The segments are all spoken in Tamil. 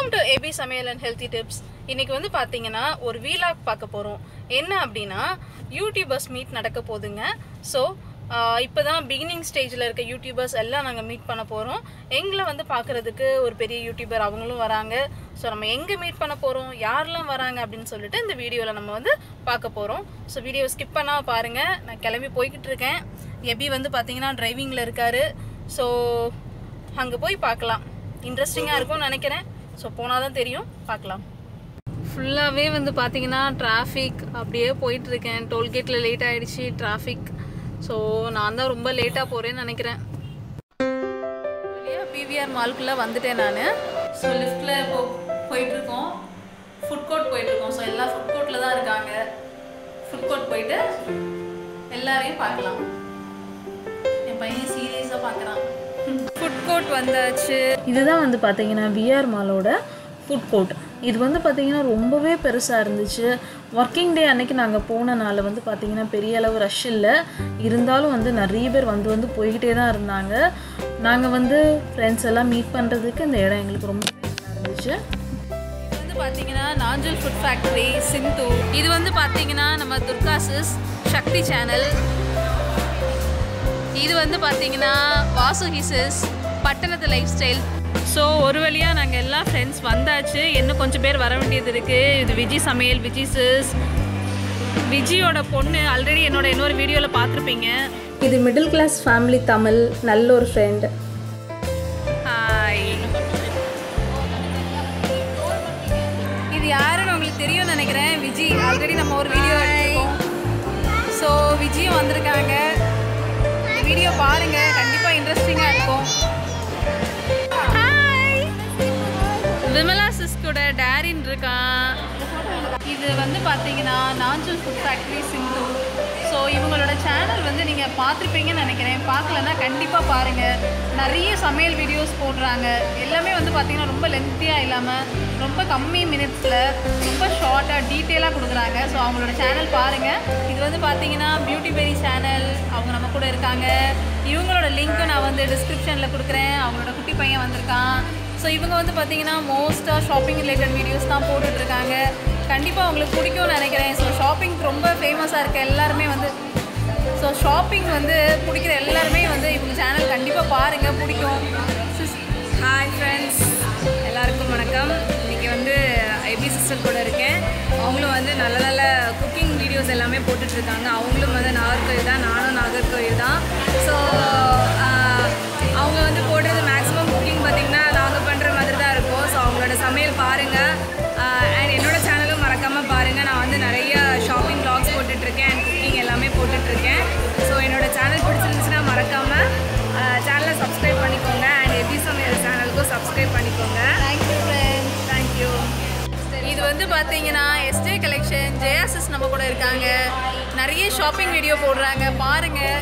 வெல்கம் டு ஏபி சமையல் அண்ட் ஹெல்த்தி டிப்ஸ் இன்னைக்கு வந்து பார்த்தீங்கன்னா ஒரு வீலாக் பார்க்க போகிறோம் என்ன அப்படின்னா யூடியூபர்ஸ் மீட் நடக்க போகுதுங்க ஸோ இப்போ தான் பிகினிங் ஸ்டேஜில் இருக்க யூடியூபர்ஸ் எல்லாம் நாங்கள் மீட் பண்ண போகிறோம் எங்களை வந்து பார்க்குறதுக்கு ஒரு பெரிய யூடியூபர் அவங்களும் வராங்க ஸோ நம்ம எங்கே மீட் பண்ண போகிறோம் யாரெல்லாம் வராங்க அப்படின்னு சொல்லிட்டு இந்த வீடியோவில் நம்ம வந்து பார்க்க போகிறோம் ஸோ வீடியோ ஸ்கிப் பண்ணால் பாருங்கள் நான் கிளம்பி போய்கிட்டு இருக்கேன் எபி வந்து பார்த்தீங்கன்னா டிரைவிங்கில் இருக்காரு ஸோ அங்கே போய் பார்க்கலாம் இன்ட்ரெஸ்டிங்காக இருக்கும்னு நினைக்கிறேன் ஸோ போனால் தான் தெரியும் பார்க்கலாம் ஃபுல்லாகவே வந்து பார்த்தீங்கன்னா டிராஃபிக் அப்படியே போயிட்டுருக்கேன் டோல்கேட்டில் லேட் ஆகிடுச்சு டிராஃபிக் ஸோ நான் தான் ரொம்ப லேட்டாக போகிறேன்னு நினைக்கிறேன் பிவிஆர் மால்குள்ளே வந்துட்டேன் நான் ஸோ லிஃப்ட்டில் இப்போ போயிட்டுருக்கோம் ஃபுட் கோர்ட் போயிட்டுருக்கோம் ஸோ எல்லாம் ஃபுட் கோர்ட்டில் தான் இருக்காங்க ஃபுட் கோர்ட் போயிட்டு எல்லாரையும் பார்க்கலாம் என் பையன் சீரியஸாக பார்க்குறான் ஃபுட் கோர்ட் வந்தாச்சு இதுதான் வந்து பார்த்தீங்கன்னா விஆர் மாலோட ஃபுட் கோர்ட் இது வந்து பார்த்தீங்கன்னா ரொம்பவே பெருசாக இருந்துச்சு ஒர்க்கிங் டே அன்னைக்கு நாங்கள் போனனால வந்து பார்த்தீங்கன்னா பெரிய அளவு ரஷ் இல்லை இருந்தாலும் வந்து நிறைய பேர் வந்து வந்து போய்கிட்டே தான் இருந்தாங்க நாங்கள் வந்து ஃப்ரெண்ட்ஸ் எல்லாம் மீட் பண்ணுறதுக்கு இந்த இடம் எங்களுக்கு ரொம்பவே நல்லா இருந்துச்சு இது வந்து பார்த்தீங்கன்னா நாஞ்சல் ஃபுட் ஃபேக்ட்ரி சிந்து இது வந்து பார்த்தீங்கன்னா நம்ம துர்கா சிஸ் சக்தி சேனல் இது வந்து பார்த்தீங்கன்னா வாசு ஹிசஸ் பட்டணத்து லைஃப் ஸ்டைல் ஸோ ஒரு வழியாக நாங்கள் எல்லா ஃப்ரெண்ட்ஸ் வந்தாச்சு இன்னும் கொஞ்சம் பேர் வர வேண்டியது இருக்குது இது விஜி சமையல் விஜி சிஸ் விஜியோட பொண்ணு ஆல்ரெடி என்னோட இன்னொரு வீடியோவில் பார்த்துருப்பீங்க இது மிடில் கிளாஸ் ஃபேமிலி தமிழ் நல்ல ஒரு ஃப்ரெண்ட் ஹாய் இது யாருன்னு உங்களுக்கு தெரியும்னு நினைக்கிறேன் விஜி ஆல்ரெடி நம்ம ஒரு வீடியோ எடுத்திருக்கோம் ஸோ விஜயும் வந்திருக்காங்க வீடியோ பாருங்க கண்டிப்பாக இன்ட்ரெஸ்டிங்காக இருக்கும் ஹாய் விமலா சிஸ்கோட டேரின் இருக்கான் இது வந்து பார்த்தீங்கன்னா Nanjal food factory Sindhu so இவங்களோட சேனல் வந்து நீங்கள் பார்த்துருப்பீங்கன்னு நினைக்கிறேன் பார்க்கலன்னா கண்டிப்பாக பாருங்கள் நிறைய சமையல் வீடியோஸ் போடுறாங்க எல்லாமே வந்து பார்த்தீங்கன்னா ரொம்ப லென்த்தியாக இல்லாமல் ரொம்ப கம்மி மினிட்ஸில் ரொம்ப ஷார்ட்டாக டீட்டெயிலாக கொடுக்குறாங்க ஸோ அவங்களோட சேனல் பாருங்கள் இது வந்து பார்த்தீங்கன்னா பியூட்டி பெரி சேனல் அவங்க நம்ம கூட இருக்காங்க இவங்களோட லிங்க்கும் நான் வந்து டிஸ்கிரிப்ஷனில் கொடுக்குறேன் அவங்களோட குட்டி பையன் வந்திருக்கான் ஸோ இவங்க வந்து பார்த்தீங்கன்னா மோஸ்ட்டாக ஷாப்பிங் ரிலேட்டட் வீடியோஸ் தான் போட்டுட்ருக்காங்க கண்டிப்பாக உங்களுக்கு பிடிக்கும்னு நினைக்கிறேன் ஸோ ஷாப்பிங் ரொம்ப ஃபேமஸாக இருக்க எல்லாருமே வந்து ஸோ ஷாப்பிங் வந்து பிடிக்கிற எல்லாருமே வந்து இவங்க சேனல் கண்டிப்பாக பாருங்கள் பிடிக்கும் சிஸ் ஹாய் ஃப்ரெண்ட்ஸ் எல்லாருக்கும் வணக்கம் இன்றைக்கி வந்து ஐபி சிஸ்டர் கூட இருக்கேன் அவங்களும் வந்து நல்ல நல்ல குக்கிங் வீடியோஸ் எல்லாமே போட்டுட்ருக்காங்க அவங்களும் வந்து நாகர்கோயில் தான் நானும் நாகர்கோயில் தான் ஸோ அவங்க வந்து போடுறது மேக்ஸிமம் குக்கிங் பார்த்திங்கன்னா நாங்கள் பண்ணுற மாதிரி தான் இருக்கும் ஸோ அவங்களோட சமையல் பாருங்கள் அண்ட் என்னோட சேனலும் மறக்காமல் பாருங்கள் நான் வந்து நிறைய ஷாப்பிங் வ்ளாக்ஸ் போட்டுட்ருக்கேன் அண்ட் குக்கிங் எல்லாமே போட்டுட்ருக்கேன் ஸோ என்னோட சேனல் பிடிச்சிருந்துச்சுன்னா மறக்காமல் சேனலை சப்ஸ்கிரைப் பண்ணிக்கோங்க அண்ட் எபி சமையல் சேனலுக்கும் சப்ஸ்கிரைப் பண்ணிக்கோங்க தேங்க்யூ ஃப்ரெண்ட்ஸ் தேங்க்யூ இது வந்து பார்த்தீங்கன்னா எஸ்டே கலெக்ஷன் ஜெயாசிஸ் நம்ம கூட இருக்காங்க நிறைய ஷாப்பிங் வீடியோ போடுறாங்க பாருங்கள்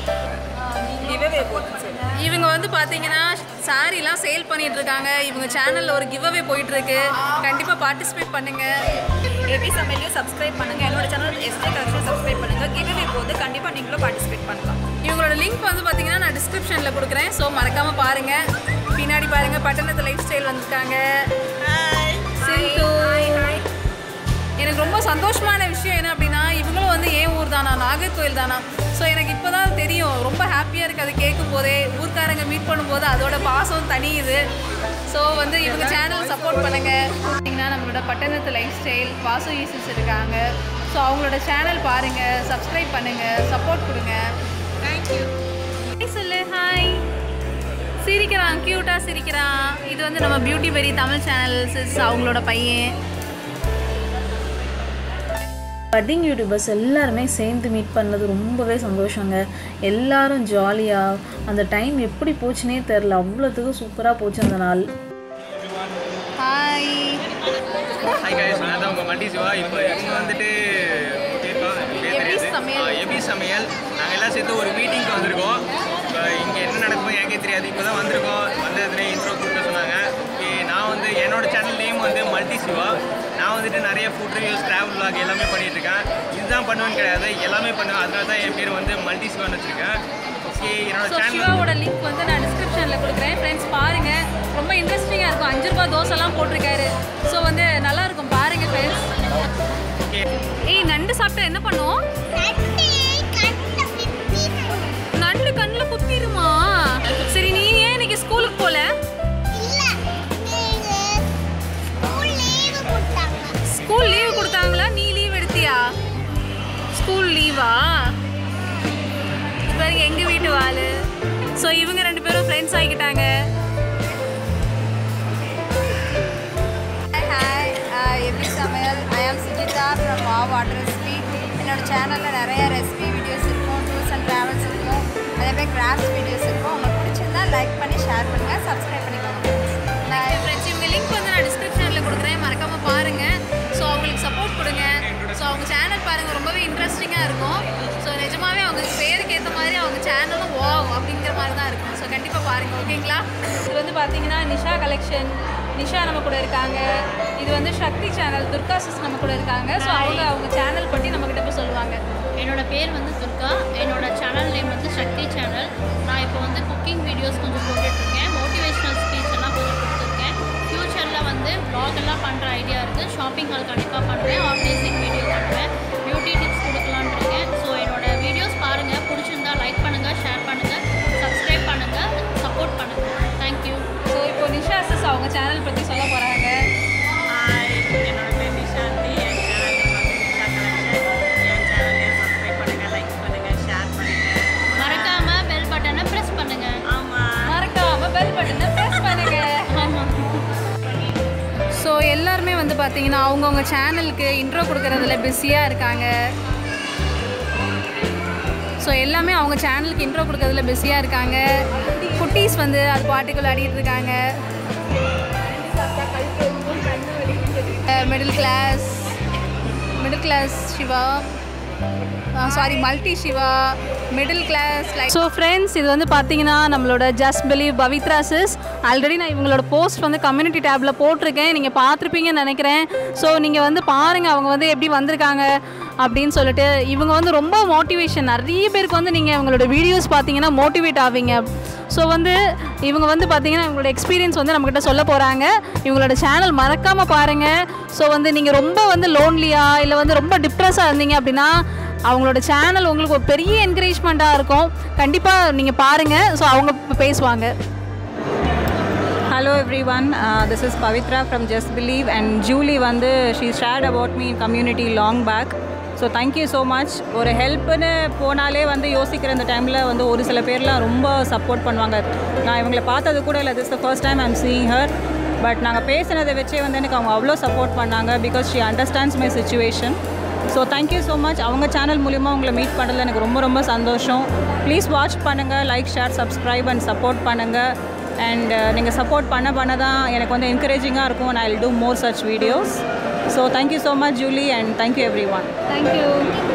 இவங்க வந்து பார்த்தீங்கன்னா சாரீலாம் சேல் பண்ணிட்டு இருக்காங்க இவங்க சேனலில் ஒரு கிவ் அவே போயிட்டு இருக்கு கண்டிப்பாக பார்ட்டிசிபேட் பண்ணுங்க எபி சமையலையும் சப்ஸ்கிரைப் பண்ணுங்கள் என்னோட சேனல் எஸ்டே கலெக்ஷன் சப்ஸ்கிரைப் பண்ணுங்கள் கிவ்வே போது கண்டிப்பாக நீங்களும் பார்ட்டிசிபேட் பண்ணலாம் இவங்களோட லிங்க் வந்து பார்த்தீங்கன்னா நான் டிஸ்கிரிப்ஷனில் கொடுக்குறேன் ஸோ மறக்காமல் பாருங்கள் பின்னாடி பாருங்கள் பட்டணத்து லைஃப் ஸ்டைல் வந்திருக்காங்க சிந்து எனக்கு ரொம்ப சந்தோஷமான விஷயம் என்ன அப்படின்னா இவங்களும் வந்து ஏன் ஊர் தானா நாகர்கோயில் தானா ஸோ எனக்கு இப்போ தான் தெரியும் ரொம்ப ஹாப்பியாக இருக்குது அது கேட்கும் போதே ஊர்க்காரங்க மீட் பண்ணும்போது அதோட பாசம் தனியுது ஸோ வந்து இவங்க சேனல் சப்போர்ட் பண்ணுங்கள் பார்த்தீங்கன்னா நம்மளோட பட்டணத்து லைஃப் ஸ்டைல் வாசு ஈசஸ் இருக்காங்க ஸோ அவங்களோட சேனல் பாருங்கள் சப்ஸ்கிரைப் பண்ணுங்கள் சப்போர்ட் கொடுங்க தேங்க்யூ ஹாய் சொல்லு ஹாய் சிரிக்கிறான் க்யூட்டாக சிரிக்கிறான் இது வந்து நம்ம beauty berry Tamil channel sis அவங்களோட பையன் பட்டிங் யூடியூபர்ஸ் எல்லாருமே சேர்ந்து மீட் பண்ணது ரொம்பவே சந்தோஷங்க எல்லாரும் ஜாலியாக அந்த டைம் எப்படி போச்சுனே தெரில அவ்வளோத்துக்கு சூப்பராக போச்சு அந்த நாள் ஹாய் ஹாய் கைஸ் நான் தான் உங்கள் மண்டி சிவா இப்போ இங்கே வந்துட்டு பேர் எபி தெரியாது சமையல். ஆ, எபி சமையல் நாங்கள் எல்லாம் சேர்த்து ஒரு மீட்டிங்க்கு வந்திருக்கோம் இப்போ இங்கே என்ன நடக்குமோ எனக்கே தெரியாது இப்போ தான் வந்திருக்கோம் வந்ததுலேயே இன்ட்ரோ கொடுக்க சொன்னாங்க ஓகே நான் வந்து என்னோட சேனல் நேம் வந்து மல்டி சிவா நான் வந்துட்டு நிறைய ஃபுட் ரிவ்யூஸ் ட்ராவல் vlog எல்லாமே பண்ணிட்டு இருக்கேன் இதுதான் பண்ணுவேன்னு கிடையாது எல்லாமே பண்ணுவேன் அதனால தான் என் பேர் வந்து மல்டி சிவான்னு வச்சுருக்கேன் ஓகே என்னோட ஸோ சேனல் சிவாவோட லிங்க் வந்து நான் டிஸ்கிரிப்ஷனில் கொடுக்குறேன் ஃப்ரெண்ட்ஸ் பாருங்கள் ரொம்ப இன்ட்ரெஸ்டிங்காக இருக்கும் அஞ்சு ரூபா தோசைலாம் போட்டிருக்காரு ஏய் நண்டு சாப்பிட்டா என்ன பண்ணும் நண்டு கண்ணில் குத்திருமா சரி நீ ஏன் இன்னைக்கு ஸ்கூலுக்கு போல ஸ்கூல் லீவு கொடுத்தாங்களா நீ லீவ் எடுத்தியா ஸ்கூல் லீவா பாருங்க எங்க வீட்டு வாளு ஸோ இவங்க ரெண்டு பேரும் ஃப்ரெண்ட்ஸ் ஆகிக்கிட்டாங்க ஹாய் எப்படி சமையல் ஐ ஆம் சுஜிதா ஃப்ரம் வா வாட்டர் ரெசிபி என்னோட சேனலில் நிறைய ரெசிபி வீடியோஸ் இருக்கும் டூர்ஸ் அண்ட் ட்ராவல்ஸ் இருக்கும் அதே மாதிரி கிராஃப்ட்ஸ் வீடியோஸ் இருக்கும் உங்களுக்கு பிடிச்சிருந்தா லைக் பண்ணி ஷேர் பண்ணுங்கள் சப்ஸ்கிரைப் பண்ணிக்கோங்க ஃப்ரெண்ட்ஸ் இவங்க லிங்க் வந்து நான் டிஸ்கிரிப்ஷனில் கொடுக்குறேன் மறக்காம பாருங்க ஸோ அவங்களுக்கு சப்போர்ட் கொடுங்க ஸோ அவங்க சேனல் பாருங்க ரொம்பவே இன்ட்ரெஸ்டிங்காக இருக்கும் ஸோ நிஜமாவே அவங்க பேருக்கு ஏற்ற மாதிரி அவங்க சேனலும் வாவ் அப்படிங்கிற மாதிரி தான் இருக்கும் ஸோ கண்டிப்பாக பாருங்க ஓகேங்களா இது வந்து பார்த்தீங்கன்னா நிஷா கலெக்ஷன் நிஷா நம்ம கூட இருக்காங்க இது வந்து சக்தி சேனல் துர்கா சிஸ் நம்ம கூட இருக்காங்க ஸோ அவங்க அவங்க சேனல் பற்றி நம்ம கிட்ட போய் சொல்லுவாங்க என்னோட பேர் வந்து துர்கா என்னோட சேனல் நேம் வந்து சக்தி சேனல் நான் இப்போ வந்து குக்கிங் வீடியோஸ் கொஞ்சம் போட்டுட்ருக்கேன் மோட்டிவேஷ்னல் ஸ்பீச் எல்லாம் கொஞ்சம் கொடுத்துருக்கேன் ஃப்யூச்சரில் வந்து vlog எல்லாம் பண்ணுற ஐடியா இருக்குது ஷாப்பிங் ஹால் கண்டிப்பாக பண்ணுவேன் ஆர்கனைசிங் வீடியோ பண்ணுவேன் பியூட்டி டிப்ஸ் கொடுக்கலான்னு இருக்கேன் ஸோ என்னோட வீடியோஸ் பாருங்கள் பிடிச்சிருந்தா லைக் பண்ணுங்கள் ஷேர் பண்ணுங்கள் சப்ஸ்கிரைப் பண்ணுங்கள் சப்போர்ட் பண்ணுங்கள் தேங்க்யூ ஸோ இப்போ நிஷா சிஸ் அவங்க சேனல் பற்றி சொல்ல போகிறாங்க ஹாய் என்னோட பேர் நிஷாந்தி என் சேனல் வந்து நிஷா கலெக்ஷன் என் சேனலையும் சப்ஸ்கிரைப் பண்ணுங்கள் லைக் பண்ணுங்கள் ஷேர் பண்ணுங்கள் மறக்காமல் பெல் பட்டனை ப்ரெஸ் பண்ணுங்கள் ஆமாம் மறக்காம பெல் பட்டனை ப்ரெஸ் பண்ணுங்க ஆமாம் ஸோ எல்லாருமே வந்து பார்த்தீங்கன்னா அவங்கவுங்க சேனலுக்கு இன்ட்ரோ கொடுக்கறதுல பிஸியாக இருக்காங்க ஸோ எல்லாமே அவங்க சேனலுக்கு இன்ட்ரோ கொடுக்கறதுல பிஸியாக இருக்காங்க குட்டீஸ் வந்து அது பாட்டுக்குள்ள ஆடிட்டு இருக்காங்க middle class middle class Siva sorry multi Siva middle class like so friends இது வந்து பார்த்தீங்கன்னா நம்மளோட just believe Pavithra sis already நான் இவங்களோட போஸ்ட் வந்து கம்யூனிட்டி டேப்பில் போட்டிருக்கேன் நீங்கள் பார்த்துருப்பீங்கன்னு நினைக்கிறேன் ஸோ நீங்கள் வந்து பாருங்கள் அவங்க வந்து எப்படி வந்திருக்காங்க அப்படின்னு சொல்லிட்டு இவங்க வந்து ரொம்ப மோட்டிவேஷன் நிறைய பேருக்கு வந்து நீங்கள் இவங்களோட வீடியோஸ் பார்த்தீங்கன்னா மோட்டிவேட் ஆவீங்க ஸோ வந்து இவங்க வந்து பார்த்தீங்கன்னா இவங்களோட எக்ஸ்பீரியன்ஸ் வந்து நம்மக்கிட்ட சொல்ல போகிறாங்க இவங்களோட சேனல் மறக்காமல் பாருங்கள் ஸோ வந்து நீங்கள் ரொம்ப வந்து லோன்லியா இல்லை வந்து ரொம்ப டிப்ரெஸ்ஸாக இருந்தீங்க அப்படின்னா அவங்களோட சேனல் உங்களுக்கு ஒரு பெரிய என்கரேஜ்மெண்ட்டாக இருக்கும் கண்டிப்பாக நீங்கள் பாருங்கள் ஸோ அவங்க இப்ப பேசுவாங்க Hello everyone, uh, this is Pavitra from Just Believe and Julie வந்து she shared about me in community long back. So thank you so much ஒரு ஹெல்ப்னு போனாலே வந்து யோசிக்கிற இந்த டைமில் வந்து ஒரு சில பேர்லாம் ரொம்ப சப்போர்ட் பண்ணுவாங்க நான் இவங்களை பார்த்தது கூட இல்லை this the first time I'm seeing her but நாங்கள் பேசினதை வச்சே வந்து எனக்கு அவங்க அவ்வளோ சப்போர்ட் பண்ணாங்க because she understands my situation so thank you so much அவங்க சேனல் மூலிமா உங்களை மீட் பண்ணதில் எனக்கு ரொம்ப ரொம்ப சந்தோஷம் ப்ளீஸ் வாட்ச் பண்ணுங்கள் like share subscribe and support பண்ணுங்கள் அண்ட் நீங்கள் சப்போர்ட் பண்ண பண்ண தான் எனக்கு வந்து என்கரேஜிங்காக இருக்கும் and I will do more such videos so thank you so much Julie and thank you everyone thank you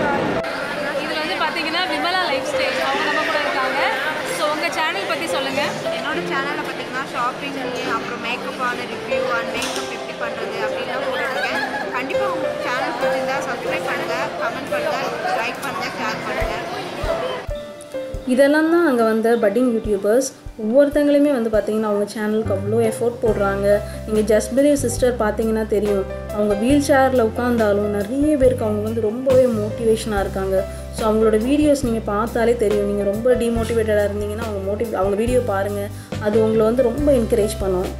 இதில் வந்து பார்த்தீங்கன்னா விமலா லைஃப் ஸ்டைல் அவங்க நம்ம கூட இருக்காங்க ஸோ உங்கள் சேனல் பற்றி சொல்லுங்கள் என்னோட சேனலில் பார்த்தீங்கன்னா ஷாப்பிங் அப்புறம் மேக்கப்பான ரிவ்யூ அண்ட் மேக்கப் எப்படி பண்ணுறது அப்படின்லாம் போட்டுருக்கேன் கண்டிப்பாக உங்களுக்கு சேனல் பிடிச்சிருந்தா சப்ஸ்கிரைப் பண்ணுங்கள் கமெண்ட் பண்ணுங்கள் லைக் பண்ணுங்கள் ஷேர் பண்ணுங்கள் இதெல்லாம் தான் அங்கே வந்த பட்டிங் யூடியூபர்ஸ் ஒவ்வொருத்தங்களுமே வந்து பார்த்தீங்கன்னா அவங்க சேனலுக்கு அவ்வளோ எஃபோர்ட் போடுறாங்க நீங்கள் ஜஸ்ட் பிலீவ் சிஸ்டர் பார்த்தீங்கன்னா தெரியும் அவங்க வீல் சேரில் உட்காந்தாலும் நிறைய பேருக்கு அவங்க வந்து ரொம்பவே மோட்டிவேஷனாக இருக்காங்க ஸோ அவங்களோட வீடியோஸ் நீங்கள் பார்த்தாலே தெரியும் நீங்கள் ரொம்ப டிமோட்டிவேட்டடாக இருந்தீங்கன்னா அவங்க மோட்டிவ் அவங்க வீடியோ பாருங்கள் அது உங்களை வந்து ரொம்ப என்கரேஜ் பண்ணும்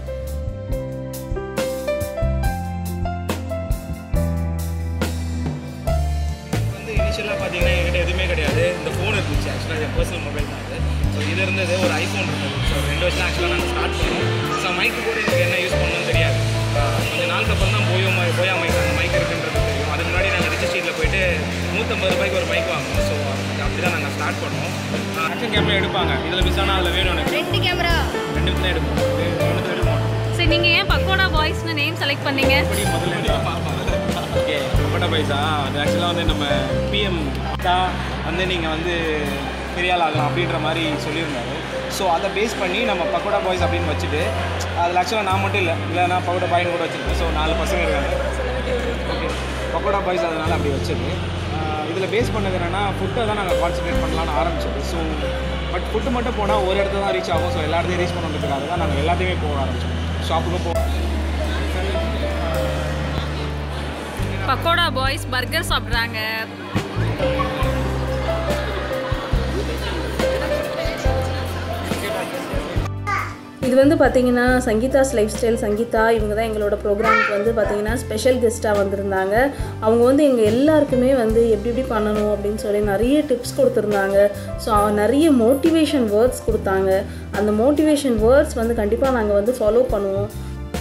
வந்து இனிஷியலாக பார்த்தீங்கன்னா என்கிட்ட எதுவுமே கிடையாது இந்த ஃபோன் இருந்துச்சு ஆக்சுவலாக என் பர்சனல் மொபைல் தான் அது ஸோ இது இருந்தது ஒரு ஐஃபோன் இருந்தது ஸோ ரெண்டு வருஷம் ஆக்சுவலாக நாங்கள் ஸ்டார்ட் பண்ணோம் ஸோ மைக்கு கூட எனக்கு என்ன யூஸ் பண்ணணும்னு தெரியாது ஆஹ் கொஞ்ச நாளுக்கு அப்புறம் தான் போயோ மை போயா மைக் அந்த மைக் இருக்குன்றது தெரியும் அதுக்கு முன்னாடி நாங்கள் ரிஜிஸ்ட் ஸ்ட்ரீட்டில் போயிட்டு நூற்றம்பது ரூபாய்க்கு ஒரு மைக் வாங்கினோம் ஸோ அப்படி தான் நாங்கள் ஸ்டார்ட் பண்ணோம் ஆக்ஷன் கேமரா எடுப்பாங்க இதில் மிஸ் ஆனால் அதில் வேணும் எனக்கு ரெண்டு கேமரா ரெண்டு தான் எடுப்போம் ரெண்டு எடுப்போம் சரி நீங்கள் ஏன் பக்கோடா பாய்ஸ்னு நேம் செலக்ட் பண்ணீங்க எப்படி முதல்ல ஓகே பக்கோட்டா பைசா அது ஆக்சுவலாக வந்து நம்ம பிஎம் தான் வந்து நீங்கள் வந்து பெரிய ஆள் ஆகலாம் அப்படின்ற மாதிரி சொல்லியிருந்தாரு ஸோ அதை பேஸ் பண்ணி நம்ம பக்கோடா பாய்ஸ் அப்படின்னு வச்சுட்டு அதில் ஆக்சுவலாக நான் மட்டும் இல்லை இல்லை நான் பக்கோடா பாய்னு கூட வச்சுருக்கேன் ஸோ நாலு பசங்க இருக்காங்க ஓகே பக்கோடா பாய்ஸ் அதனால் அப்படி வச்சது இதில் பேஸ் பண்ணது என்னென்னா ஃபுட்டை தான் நாங்கள் கான்சன்ட்ரேட் பண்ணலாம்னு ஆரம்பிச்சது ஸோ பட் ஃபுட்டு மட்டும் போனால் ஒரு இடத்துல தான் ரீச் ஆகும் ஸோ எல்லா இடத்தையும் ரீச் பண்ணுறதுக்காக தான் நாங்கள் எல்லாத்தையுமே போக ஆரம்பிச்சோம் ஷாப்புக்கும் போக பக்கோடா பாய்ஸ் பர்கர் சாப்பிட்றாங்க இது வந்து பார்த்தீங்கன்னா சங்கீதாஸ் லைஃப் ஸ்டைல் சங்கீதா இவங்க தான் எங்களோட ப்ரோக்ராமுக்கு வந்து பார்த்தீங்கன்னா ஸ்பெஷல் கெஸ்ட்டாக வந்திருந்தாங்க அவங்க வந்து எங்கள் எல்லாருக்குமே வந்து எப்படி எப்படி பண்ணணும் அப்படின்னு சொல்லி நிறைய டிப்ஸ் கொடுத்துருந்தாங்க ஸோ நிறைய மோட்டிவேஷன் வேர்ட்ஸ் கொடுத்தாங்க அந்த மோட்டிவேஷன் வேர்ட்ஸ் வந்து கண்டிப்பாக நாங்கள் வந்து ஃபாலோ பண்ணுவோம்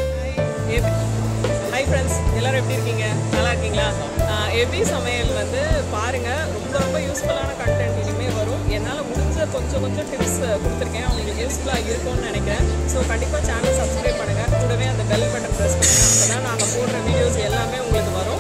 ஹாய் ஃப்ரெண்ட்ஸ் எல்லாரும் எப்படி இருக்கீங்க நல்லா இருக்கீங்களா எபி சமையல் வந்து பாருங்கள் ரொம்ப ரொம்ப யூஸ்ஃபுல்லான கண்டென்ட் இனிமேல் வரும் என்னால் முடிஞ்ச கொஞ்சம் கொஞ்சம் டிப்ஸ் கொடுத்துருக்கேன் உங்களுக்கு யூஸ்ஃபுல்லாக இருக்கும்னு நினைக்கிறேன் ஸோ கண்டிப்பாக சேனல் சப்ஸ்கிரைப் பண்ணுங்கள் கூடவே அந்த பெல் பட்டன் ப்ரெஸ் பண்ணுங்கள் அப்போ தான் நாங்கள் போடுற வீடியோஸ் எல்லாமே உங்களுக்கு வரும்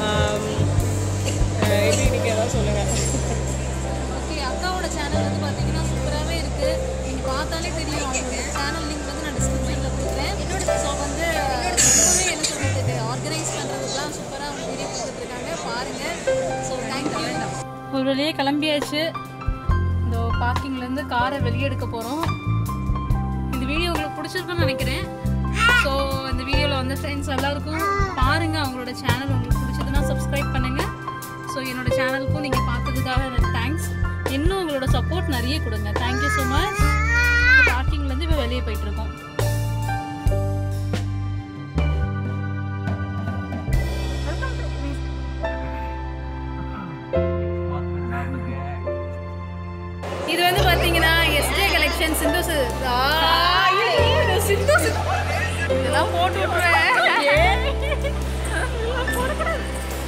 எப்படி நீங்கள் ஏதாவது சொல்லுங்கள் ஓகே அக்காவோட சேனல் வந்து பார்த்தீங்கன்னா சூப்பராகவே இருக்குது நீங்கள் பார்த்தாலே தெரியும் அவங்களோட சேனல் லிங்க் வந்து நான் டிஸ்கிரிப்ஷனில் கொடுக்குறேன் ஸோ வந்து ரொம்பவே என்ன சொல்கிறது ஆர்கனைஸ் பண்ணுறதுக்குலாம் சூப்பராக அவங்க வீடியோ கொடுத்துட்ருக்காங்க பாருங்கள் ஸோ தேங்க்யூ ஒரு வழியே கிளம்பியாச்சு இந்த பார்க்கிங்லேருந்து காரை வெளியே எடுக்க போகிறோம் இந்த வீடியோ உங்களுக்கு பிடிச்சிருக்குன்னு நினைக்கிறேன் ஸோ இந்த வீடியோவில் வந்து ஃப்ரெண்ட்ஸ் எல்லாருக்கும் பாருங்கள் அவங்களோட சேனல் உங்களுக்கு பிடிச்சதுன்னா சப்ஸ்கிரைப் பண்ணுங்கள் ஸோ என்னோட சேனலுக்கும் நீங்கள் பார்த்ததுக்காக எனக்கு தேங்க்ஸ் இன்னும் உங்களோட சப்போர்ட் நிறைய கொடுங்க தேங்க்யூ ஸோ மச் பார்க்கிங்லேருந்து இப்போ வெளியே போயிட்டுருக்கோம் இது வந்து பார்த்தீங்கன்னா எஸ்டே கலெக்ஷன் சிந்து சி- ஆ, ஐயோ, இது சிந்து சி- இதெல்லாம் போட்டு விட்ருவேன்